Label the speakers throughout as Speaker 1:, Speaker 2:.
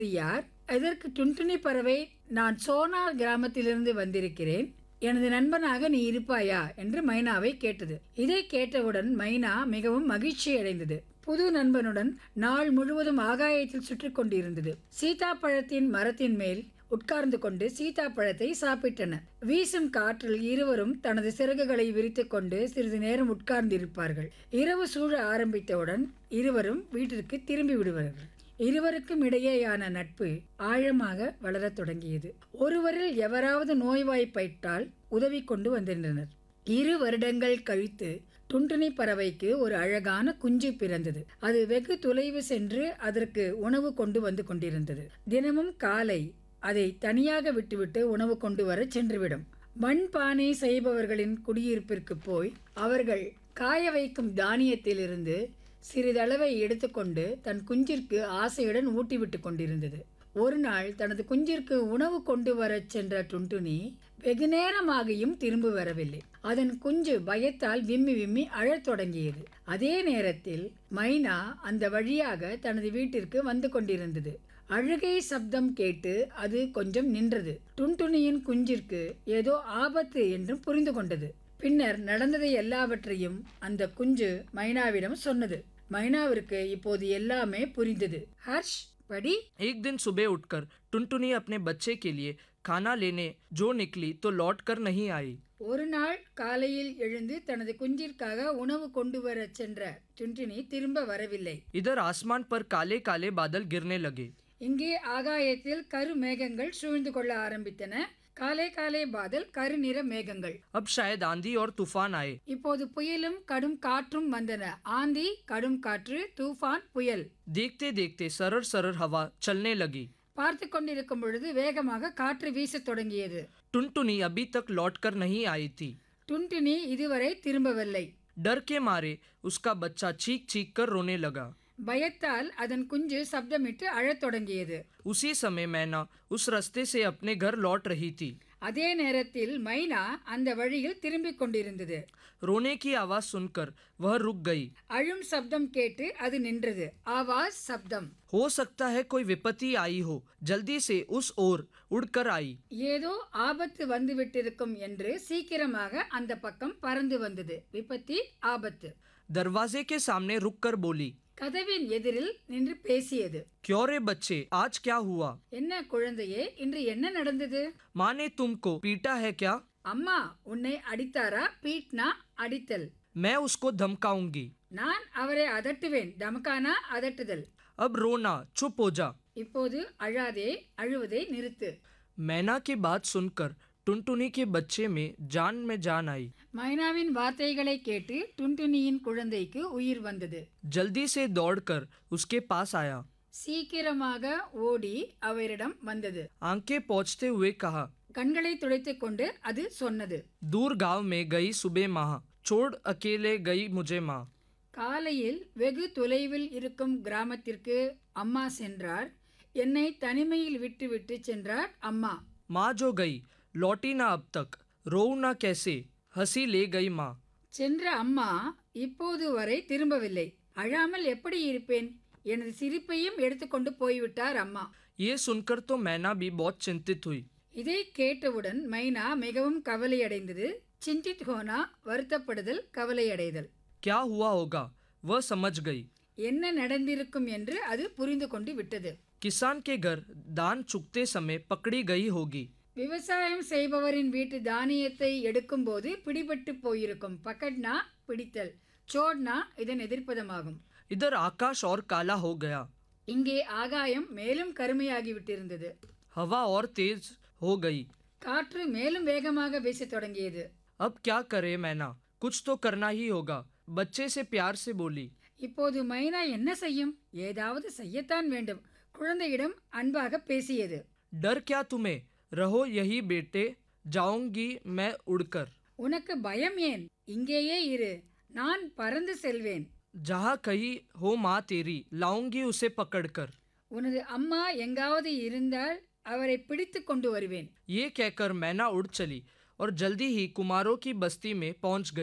Speaker 1: யார் எதற்கு டுன்டுனி பறவை நான் சோனார் கிராமத்திலிருந்து வந்திருக்கிறேன் எனது நண்பனாக நீ இருப்பாயா என்று மைனாவை கேட்டது இதை கேட்டவுடன் மைனா மிகவும் மகிழ்ச்சி அடைந்தது புது நண்பனுடன் நாள் முழுவதும் ஆகாயத்தில் சுற்றி கொண்டிருந்தது சீதாப்பழத்தின் மரத்தின் மேல் உட்கார்ந்து கொண்டு சீதாப்பழத்தை சாப்பிட்டன வீசும் காற்றில் இருவரும் தனது சிறகுகளை விரித்துக் கொண்டு சிறிது நேரம் உட்கார்ந்திருப்பார்கள் இரவு சூழ ஆரம்பித்தவுடன் இருவரும் வீட்டிற்கு திரும்பி விடுவார்கள் இருவருக்கும் இடையேயான நட்பு ஆழமாக வளரத் தொடங்கியது ஒருவரில் எவராவது நோய்வாய்ப்பட்டால் உதவி கொண்டு வந்திருந்தனர் இரு வருடங்கள் கழித்து டுன்டுனி பறவைக்கு ஒரு அழகான குஞ்சு பிறந்தது அது வெகு தொலைவு சென்று அதற்கு உணவு கொண்டு வந்து கொண்டிருந்தது தினமும் காலை அதை தனியாக விட்டுவிட்டு உணவு கொண்டு வர சென்றுவிடும் மண்பானை செய்பவர்களின் குடியிருப்பிற்கு போய் அவர்கள் காய வைக்கும் தானியத்திலிருந்து சிறிதளவை எடுத்துக்கொண்டு தன் குஞ்சிற்கு ஆசையுடன் ஊட்டிவிட்டு கொண்டிருந்தது ஒரு நாள் தனது குஞ்சிற்கு உணவு கொண்டு வரச் சென்ற டுன்டுனி வெகு நேரமாகியும் திரும்பி வரவில்லை அதன் குஞ்சு பயத்தால் விம்மி விம்மி அழத் தொடங்கியது அதே நேரத்தில் மைனா அந்த வழியாக தனது வீட்டிற்கு வந்து கொண்டிருந்தது அழுகை சப்தம் கேட்டு அது கொஞ்சம் நின்றது டுன்டுனியின் குஞ்சிற்கு ஏதோ ஆபத்து என்றும் புரிந்து கொண்டது பின்னர் நடந்ததை எல்லாவற்றையும் அந்த குஞ்சு மைனாவிடம் சொன்னது மைனாவிற்கு இப்போது எல்லாமே புரிந்தது ஹர்ஷ் படி
Speaker 2: एक दिन सुबह उठकर टुनटुनी अपने बच्चे के लिए खाना लेने जो निकली तो लौट कर नहीं आई
Speaker 1: ஒரு நாள் காலையில் எழுந்து தனது குஞ்சிற்காக உணவு கொண்டு வரச் சென்ற டுன்டினி திரும்ப வரவில்லை
Speaker 2: इधर आसमान पर काले काले बादल गिरने लगे
Speaker 1: இங்கே ஆகாயத்தில் கரு மேகங்கள் சூழ்ந்து கொள்ள ஆரம்பித்தன காலை காலை பாதல் கருநிற மேகங்கள்
Speaker 2: अब शायद आंधी और तूफान आए
Speaker 1: இப்போது புயலும் கடும் காற்றும் வந்தன ஆந்தி கடும் காற்று தூஃபான் புயல்
Speaker 2: देखते देखते सरर सरर हवा चलने लगी
Speaker 1: பார்த்து கொண்டிருக்கும் பொழுது வேகமாக காற்று வீசத் தொடங்கியது
Speaker 2: टुनटुनी अभी तक लौट कर नहीं आई थी
Speaker 1: டுன்டினி இதுவரை திரும்பவில்லை
Speaker 2: डर के मारे उसका बच्चा चीख चीख कर रोने लगा
Speaker 1: பயத்தால் அதன் குஞ்சு சப்தமிட்டு அழத் தொடங்கியது
Speaker 2: उसी समय मैना उस रास्ते से अपने घर लौट रही थी
Speaker 1: அதே நேரத்தில் மைனா அந்த வழியில் திரும்பிக் கொண்டிருந்தது
Speaker 2: रोने की आवाज सुनकर वह रुक गई
Speaker 1: அழும் சப்தம் கேட்டு அது நின்றது ஆவாஸ் சப்தம்
Speaker 2: हो सकता है कोई विपत्ति आई हो जल्दी से उस ओर उड़कर आई
Speaker 1: ஏதோ ஆபத்து வந்துவிட்டிருக்கும் என்று சீக்கிரமாக அந்த பக்கம் பறந்து வந்தது விபத்தி ஆபத்து
Speaker 2: दरवाजे के सामने रुककर बोली
Speaker 1: கதவின் எதிரில் நின்று பேசியது
Speaker 2: क्यों रे बच्चे आज क्या हुआ
Speaker 1: என்ன குழந்தையே இன்று என்ன நடந்தது
Speaker 2: माँ ने तुमको पीटा है क्या
Speaker 1: அம்மா உன்னை அடித்தாரா பீட்னா அடித்தல்
Speaker 2: मैं उसको धमकाऊंगी
Speaker 1: நான் அவரை அதட்டுவேன் தமக்கானா அதட்டுதல்
Speaker 2: अब रोना चुप हो जा
Speaker 1: இப்போது அழாதே அழுவதை நிறுத்து
Speaker 2: मैना की बात सुनकर टुनटुनी के बच्चे में जान में जान आई
Speaker 1: மைனாவின் வார்த்தைகளை கேட்டு டுன்டுனியின் குழந்தைக்கு உயிர் வந்தது
Speaker 2: जल्दी से दौड़कर उसके पास आया
Speaker 1: சீக்கிரமாக ஓடி அவரிடம் வந்தது
Speaker 2: आंखें पहुंचते हुए कहा
Speaker 1: கண்களை துடைத்துக் கொண்டு அது சொன்னது
Speaker 2: दूर गांव में गई सुबह माँ छोड़ अकेले गई मुझे माँ
Speaker 1: காலையில் வெகு தொலைவில் இருக்கும் கிராமத்திற்கு அம்மா சென்றார் என்னை தனிமையில் விட்டுவிட்டு சென்றார் அம்மா
Speaker 2: माँ जो गई लौटी ना अब तक रो ना कैसे हंसी ले गई माँ
Speaker 1: சென்ற அம்மா இப்போது வரை திரும்பவில்லை அழாமல் எப்படி இருப்பேன் எனது சிரிப்பையும் எடுத்துக்கொண்டு போய்விட்டார் அம்மா
Speaker 2: ये सुनकर तो मैना भी बहुत चिंतित हुई
Speaker 1: இதை கேட்டவுடன் மைனா மிகவும் கவலையடைந்தது சிந்தித் ஹோனா வருத்தப்படுதல் கவலையடைதல்
Speaker 2: क्या हुआ होगा वह समझ गई
Speaker 1: என்ன நடந்திருக்கும் என்று அது புரிந்து கொண்டு விட்டது
Speaker 2: किसान के घर धान चुगते समय पकड़ी गई होगी
Speaker 1: விவசாயம் செய்பவரின் வீட்டு தானியத்தை எடுக்கும்போது பிடிபட்டு போயிருக்கும் பக்கட்னா பிடித்தல் சோட்னா இதன் எதிர்ப்பதமாகும்
Speaker 2: इधर आकाश और काला हो गया
Speaker 1: இங்கே ஆகாயம் மேலும் கருமையாகி விட்டிருந்தது
Speaker 2: हवा और तेज हो गई
Speaker 1: காற்று மேலும் வேகமாக வீசத் தொடங்கியது
Speaker 2: अब क्या करे मैना कुछ तो करना ही होगा बच्चे से प्यार से बोली
Speaker 1: இப்போது மைனா என்ன செய்யும் ஏதாவது செய்யத்தான் வேண்டும் குழந்தையிடம் அன்பாக பேசியது
Speaker 2: डर क्या तुम्हें रहो यही बेटे जाऊंगी मैं उड़कर
Speaker 1: உனக்கு பயம் ஏன் இங்கேயே இரு நான் பறந்து செல்வேன்
Speaker 2: जहाँ कहीं हो माँ तेरी लाऊंगी उसे पकड़कर
Speaker 1: உனது அம்மா எங்காவது இருந்தால் அவரை பிடித்து கொண்டு வருவேன்
Speaker 2: ये कहकर मैना उड़ चली और जल्दी ही कुमारों की बस्ती में पहुंच गई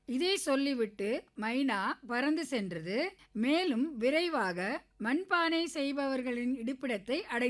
Speaker 1: இதை சொல்லிவிட்டு மைனா பறந்து சென்றது மேலும் விரைவாக மண்பானை செய்பவர்களின் இடிப்பிடத்தை அடை